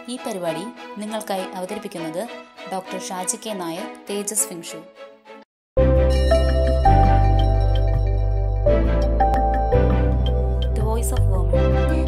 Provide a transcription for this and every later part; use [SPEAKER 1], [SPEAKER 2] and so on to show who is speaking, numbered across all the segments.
[SPEAKER 1] ഈ പരിപാടി നിങ്ങൾക്കായി അവതരിപ്പിക്കുന്നത് doctor Shaji K Nair Tejas feng shui the voice of woman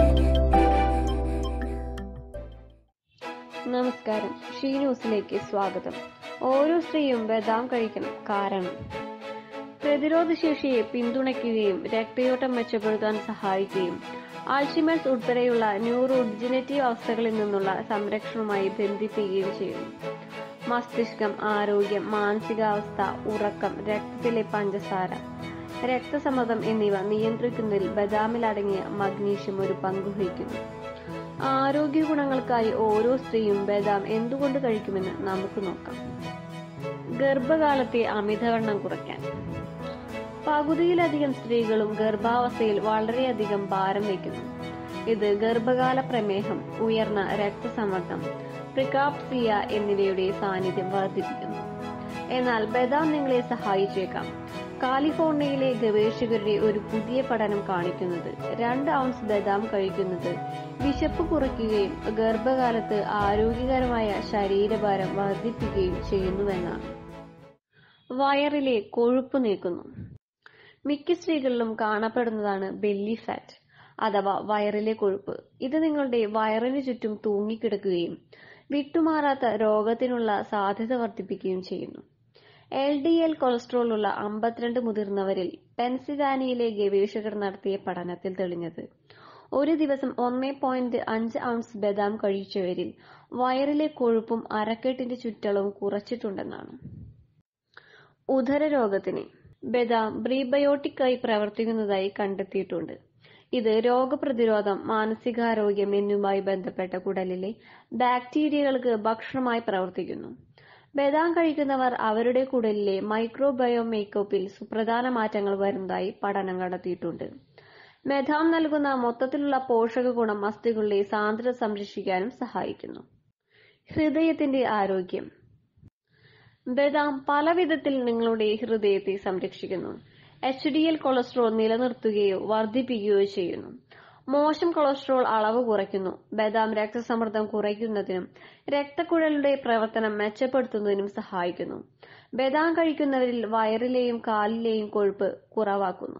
[SPEAKER 2] നമസ്കാരം ഷീ ന്യൂസിലേക്ക് സ്വാഗതം ഓരോ സ്ത്രീയും ബദാം കഴിക്കണം കാരണം പ്രതിരോധശേഷിയെ പിന്തുണയ്ക്കുകയും രക്തയോട്ടം മെച്ചപ്പെടുത്താൻ സഹായിക്കുകയും ആൽഷിമേഴ്സ് ഉൾപ്പെടെയുള്ള ന്യൂറോ ഡിജനറ്റീവ് അവസ്ഥകളിൽ നിന്നുള്ള സംരക്ഷണവുമായി ബന്ധിപ്പിക്കുകയും ചെയ്യുന്നു മസ്തിഷ്കം ആരോഗ്യം മാനസികാവസ്ഥ ഉറക്കം രക്തത്തിലെ പഞ്ചസാര രക്തസമ്മർദ്ദം എന്നിവ നിയന്ത്രിക്കുന്നതിൽ ബദാമിൽ അടങ്ങിയ മഗ്നീഷ്യം ഒരു പങ്കുവഹിക്കുന്നു ആരോഗ്യ ഗുണങ്ങൾക്കായി ഓരോ സ്ത്രീയും ബദാം എന്തുകൊണ്ട് കഴിക്കുമെന്ന് നമുക്ക് നോക്കാം ഗർഭകാലത്തെ അമിതവണ്ണം കുറയ്ക്കാൻ പകുതിയിലധികം സ്ത്രീകളും ഗർഭാവസ്ഥയിൽ വളരെയധികം ഭാരം വയ്ക്കുന്നു ഇത് ഗർഭകാല പ്രമേഹം ഉയർന്ന രക്തസമ്മർദ്ദം പ്രിക്കാപ്സിയ എന്നിവയുടെ സാന്നിധ്യം വർദ്ധിപ്പിക്കുന്നു എന്നാൽ ബദാം നിങ്ങളെ സഹായിച്ചേക്കാം കാലിഫോർണിയയിലെ ഗവേഷകരുടെ ഒരു പുതിയ പഠനം കാണിക്കുന്നത് രണ്ട് ഔൺസ് ബദാം കഴിക്കുന്നത് വിശപ്പ് കുറയ്ക്കുകയും ഗർഭകാലത്ത് ആരോഗ്യകരമായ ശരീരഭാരം വർദ്ധിപ്പിക്കുകയും ചെയ്യുന്നുവെന്നാണ് വയറിലെ കൊഴുപ്പ് നീക്കുന്നു മിക്ക സ്ത്രീകളിലും കാണപ്പെടുന്നതാണ് ബെല്ലി ഫാറ്റ് അഥവാ വയറിലെ കൊഴുപ്പ് ഇത് നിങ്ങളുടെ വയറിന് ചുറ്റും തൂങ്ങിക്കിടക്കുകയും വിട്ടുമാറാത്ത രോഗത്തിനുള്ള സാധ്യത വർദ്ധിപ്പിക്കുകയും ചെയ്യുന്നു എൽ ഡി എൽ കൊളസ്ട്രോൾ ഉള്ള അമ്പത്തിരണ്ട് മുതിർന്നവരിൽ പെൻസിൽവാനിയയിലെ ഗവേഷകർ നടത്തിയ പഠനത്തിൽ തെളിഞ്ഞത് ഒരു ദിവസം ഒന്നേ പോയിന്റ് അഞ്ച് ഔൺസ് ബദാം കഴിച്ചവരിൽ വയറിലെ കൊഴുപ്പും അരക്കെട്ടിന്റെ ചുറ്റളവും കുറച്ചിട്ടുണ്ടെന്നാണ് ഉദരരോഗത്തിന് ബദാം പ്രീബയോട്ടിക്കായി പ്രവർത്തിക്കുന്നതായി കണ്ടെത്തിയിട്ടുണ്ട് ഇത് രോഗപ്രതിരോധം മാനസികാരോഗ്യം എന്നിവയുമായി ബന്ധപ്പെട്ട കുടലിലെ ബാക്ടീരിയകൾക്ക് ഭക്ഷണമായി പ്രവർത്തിക്കുന്നു ബദാം കഴിക്കുന്നവർ അവരുടെ കുടലിലെ മൈക്രോബയോം മേക്കപ്പിൽ സുപ്രധാന മാറ്റങ്ങൾ വരുന്നതായി പഠനം കണ്ടെത്തിയിട്ടുണ്ട് ബദാം നൽകുന്ന മൊത്തത്തിലുള്ള പോഷക ഗുണം അസ്ഥികളുടെ സാന്ദ്രത സംരക്ഷിക്കാനും സഹായിക്കുന്നു ഹൃദയത്തിന്റെ ആരോഗ്യം ബദാം പല വിധത്തിൽ നിങ്ങളുടെ ഹൃദയത്തെ സംരക്ഷിക്കുന്നു എച്ച് ഡി എൽ കൊളസ്ട്രോൾ നിലനിർത്തുകയോ വർദ്ധിപ്പിക്കുകയോ ചെയ്യുന്നു മോശം കൊളസ്ട്രോൾ അളവ് കുറയ്ക്കുന്നു ബദാം രക്തസമ്മർദ്ദം കുറയ്ക്കുന്നതിനും രക്തക്കുഴലുടെ പ്രവർത്തനം മെച്ചപ്പെടുത്തുന്നതിനും സഹായിക്കുന്നു ബദാം കഴിക്കുന്നവരിൽ വയറിലെയും കാലിലെയും കൊഴുപ്പ് കുറവാക്കുന്നു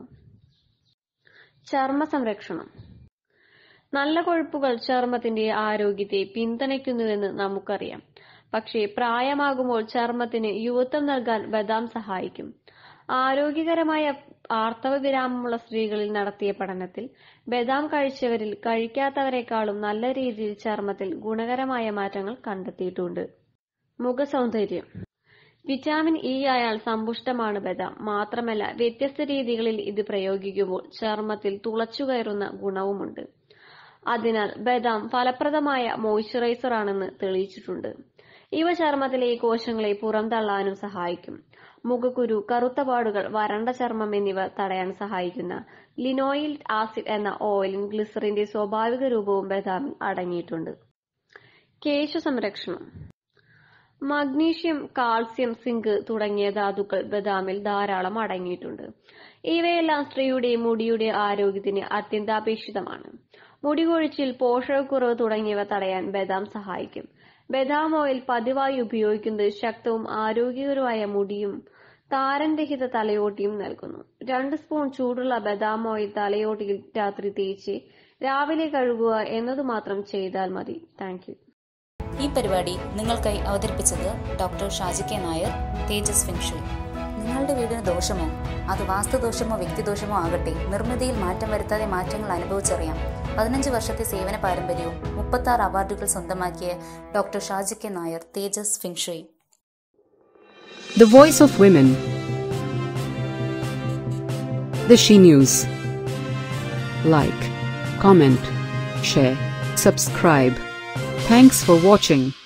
[SPEAKER 2] ചർമ്മ സംരക്ഷണം നല്ല കൊഴുപ്പുകൾ ചർമ്മത്തിന്റെ ആരോഗ്യത്തെ പിന്തുണയ്ക്കുന്നുവെന്ന് നമുക്കറിയാം പക്ഷേ പ്രായമാകുമ്പോൾ ചർമ്മത്തിന് യുവത്വം നൽകാൻ ബദാം സഹായിക്കും ആരോഗ്യകരമായ ആർത്തവ വിരാമമുള്ള സ്ത്രീകളിൽ നടത്തിയ പഠനത്തിൽ ബദാം കഴിച്ചവരിൽ കഴിക്കാത്തവരെക്കാളും നല്ല രീതിയിൽ ചർമ്മത്തിൽ ഗുണകരമായ മാറ്റങ്ങൾ കണ്ടെത്തിയിട്ടുണ്ട് മുഖസൗന്ദര്യം വിറ്റാമിൻ ഇ ആയാൽ സമ്പുഷ്ടമാണ് ബദാം മാത്രമല്ല വ്യത്യസ്ത രീതികളിൽ ഇത് പ്രയോഗിക്കുമ്പോൾ ചർമ്മത്തിൽ തുളച്ചുകയറുന്ന ഗുണവുമുണ്ട് അതിനാൽ ബദാം ഫലപ്രദമായ മോയ്സ്ചറൈസർ ആണെന്ന് തെളിയിച്ചിട്ടുണ്ട് ഇവ ചർമ്മത്തിലെ കോശങ്ങളെ പുറന്തള്ളാനും സഹായിക്കും മുഖക്കുരു കറുത്ത പാടുകൾ വരണ്ട ചർമ്മം എന്നിവ തടയാൻ സഹായിക്കുന്ന ലിനോയിൽ ആസിഡ് എന്ന ഓയിലും ഗ്ലിസറിന്റെ സ്വാഭാവിക രൂപവും ബദാമിൽ അടങ്ങിയിട്ടുണ്ട് കേശ സംരക്ഷണം മഗ്നീഷ്യം കാൽസ്യം സിങ്ക് തുടങ്ങിയ ധാതുക്കൾ ബദാമിൽ ധാരാളം അടങ്ങിയിട്ടുണ്ട് ഇവയെല്ലാം സ്ത്രീയുടെ മുടിയുടെ ആരോഗ്യത്തിന് അത്യന്താപേക്ഷിതമാണ് മുടി കൊഴിച്ചിൽ പോഷകക്കുറവ് തുടങ്ങിയവ തടയാൻ ബദാം സഹായിക്കും ബദാം ഓയിൽ പതിവായി ഉപയോഗിക്കുന്നത് ശക്തവും ആരോഗ്യകരമായ മുടിയും താരൻരഹിത തലയോട്ടിയും നൽകുന്നു രണ്ട് സ്പൂൺ ചൂടുള്ള ബദാം ഓയിൽ തലയോട്ടിയിൽ രാത്രി തേച്ച് രാവിലെ കഴുകുക എന്നത് മാത്രം ചെയ്താൽ മതി താങ്ക്
[SPEAKER 1] ഈ പരിപാടി നിങ്ങൾക്കായി അവതരിപ്പിച്ചത് doctor Shaji K Nair Tejas feng shui നിങ്ങളുടെ വീടിന് ദോഷമോ അത് വാസ്തുദോഷമോ വ്യക്തിദോഷമോ ആകട്ടെ നിർമ്മിതിയിൽ മാറ്റം വരുത്താതെ മാറ്റങ്ങൾ അനുഭവിച്ചറിയാം പതിനഞ്ച് വർഷത്തെ സേവന പാരമ്പര്യവും മുപ്പത്തി ആറ് അവാർഡുകൾ സ്വന്തമാക്കിയ doctor Shaji K Nair Tejas feng shui
[SPEAKER 3] The Voice of Women. The She News. Like, comment, share, subscribe. Thanks for watching.